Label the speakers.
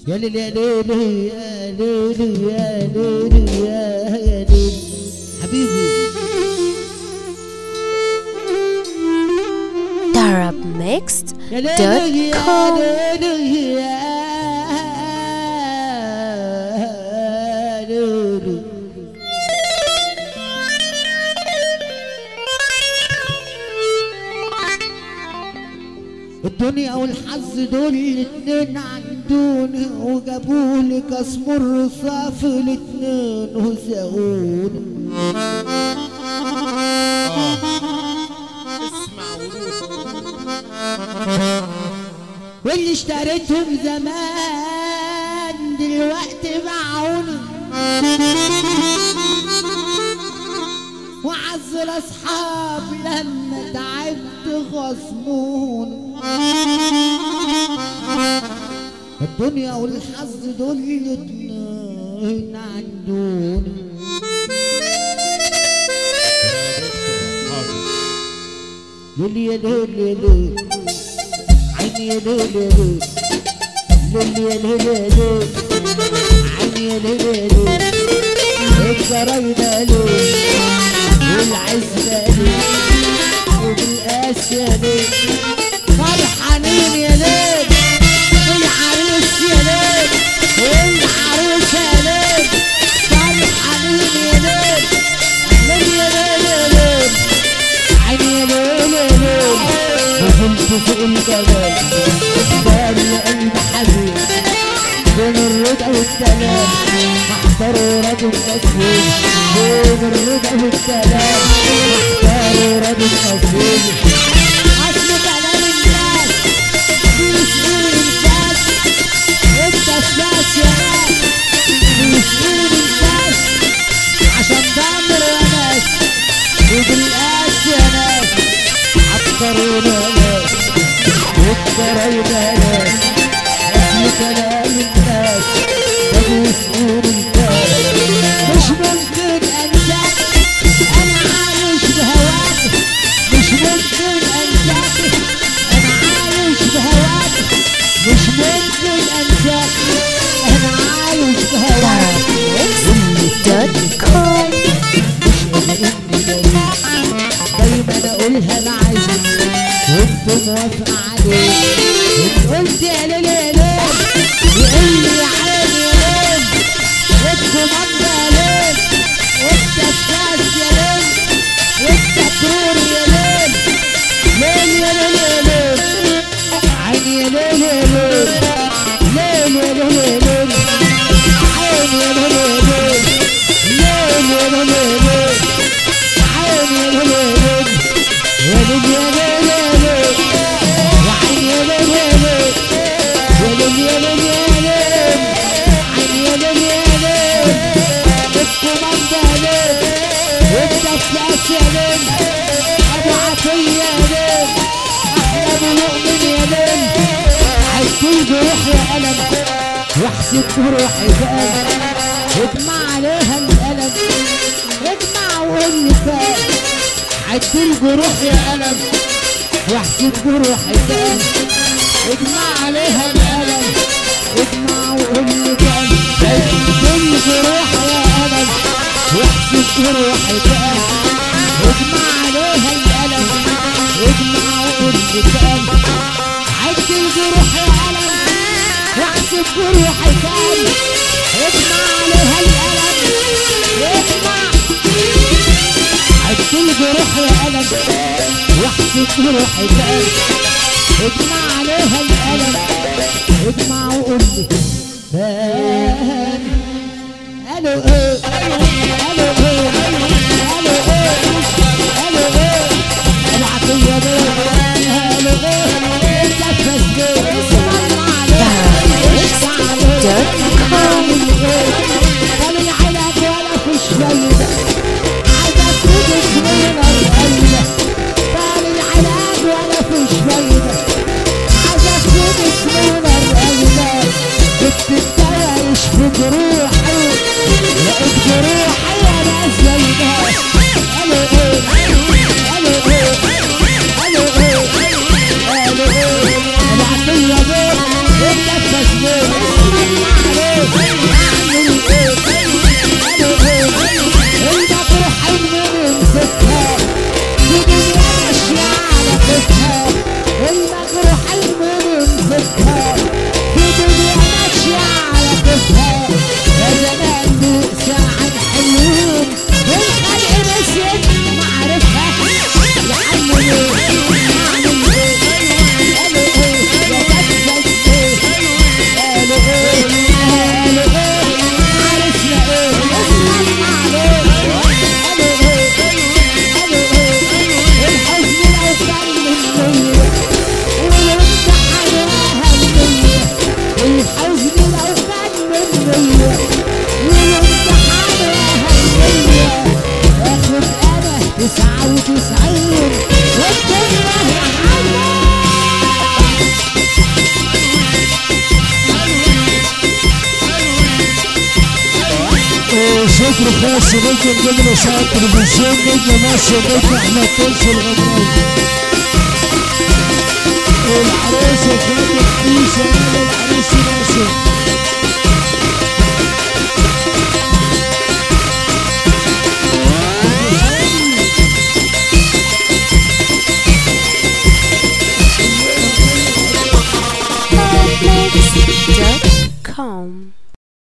Speaker 1: يا ليل يا ليل يا ليل يا ليل يا ليل حبيبي يا ليل يا
Speaker 2: darabmixed.com
Speaker 1: ليل يا ليل الدنيا والحظ دول الاتنين عندوني وجابولي كاسمر الرصاف الاتنين وساقوني
Speaker 3: اسمع وروح
Speaker 1: واللي اشتريتهم زمان دلوقتي باعوني وعز الاصحاب لما تعبت خصموني الدنيا والحظ دول الاتنين عندوني ليل يا ليل يا ليل عيني يا ليل يا ليل ليل يا ليل يا ليل عيني يا ليل يا ليل الجرايد يا ليل والعز يا ليل وبالقاس يا ليل فرحانين يا ليل والعروس يا ليل والعروس يا ليل فرحانين يا ليل ليل يا ليل يا ليل عيني يا ليل يا ليل نزلت فوق الجبل بال قلب حبيب بين الرضا والسلام محتار ورد التصوير بين الرضا والسلام محتار ورد التصوير اصل كلام الناس بيسأل الناس انت فلاس يا ناس بيسأل الناس عشان دمر يا ناس وبالقاس يا ناس عطرونا ناس واتكرينا ناس اسم كلام الناس ببوسون الناس مش ممكن انساك انا عايش بهواك مش ممكن انساك انا عايش بهواك مش ممكن انساك انا عايش بهواك
Speaker 2: darabmixed.com
Speaker 1: دايما اقولها معايا وانت موافقة عليه انت قلت يا ليل يا ليل وقول لي يا عيني يا ليل وانت مضى يا ليل وانت الكاس يا ليل وانت كرور يا ليل ليل يا ليل يا ليل عيني يا ليل يا ليل ليل يا ليل يا ليل عيني يا ليل يا ليل ليل يا ليل يا ليل عيني يا ليل يا ليل يا ليل يا ليل يا ليل وعيني يا ليل يا ليل يا ليل يا ليل يا ليل عيني يا ليل يا ليل الكوماندا يا ليل والدفاس يا ليل ابو عطيه يا ليل احلى ابو مؤمن يا ليل عايزين جروح يا قلم واحسب جروحي بقلب اجمع عليها القلم اجمع وقول لي فاق عدل جروح يا قلم واحسب جروحي بقلب اجمع عليها القلم اجمع وقول لي كام عدل جروح يا قلم واحسب جروحي بقلب اجمع عليها القلم اجمع وقول لي كام عدل جروح يا قلم واحسب جروحي كام اجمع عليها القلم اجمع عدل جروح يا قلم واحسب جروحي كام اجمع عليها القلم اجمع وقول لي فان قالوا ايه قالوا ايه قالوا ايه قالوا ايه ابو عطيه بيه قالوا ايه انت فاز اسم الله عليك اسمع عليك قالوا العلاج ولا فيش فايده عايزك تدوس من القلب قالوا العلاج ولا فيش فايده عايزك تدوس من القلب كنت الدواء يشفي جروحي لقيت جروحي
Speaker 2: شكر خاص نجم نجم ساعة تلفزيون نجم مصر نجم احمد طلس الغمراوي العروسة خدت عيسى